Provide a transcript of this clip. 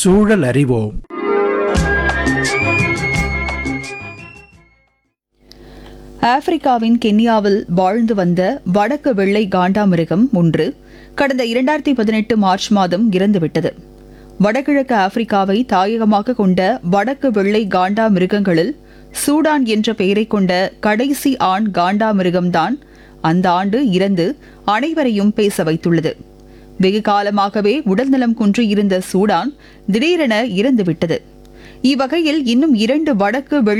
சூழல் அறிவோம் ஆப்பிரிக்காவின் கென்யாவில் வாழ்ந்து வந்த வடக்கு வெள்ளை காண்டாமிருகம் ஒன்று கடந்த இரண்டாயிரத்தி பதினெட்டு மார்ச் மாதம் இறந்துவிட்டது வடகிழக்கு ஆப்பிரிக்காவை தாயகமாக கொண்ட வடக்கு வெள்ளை காண்டா மிருகங்களில் சூடான் என்ற பெயரைக் கொண்ட கடைசி ஆண் காண்டா மிருகம்தான் அந்த ஆண்டு இறந்து அனைவரையும் பேச வைத்துள்ளது வெகு காலமாகவே உடல்நலம் குன்றியிருந்த சூடான் திடீரென இறந்துவிட்டது இவ்வகையில் இன்னும் இரண்டு வடக்கு வெள்ளை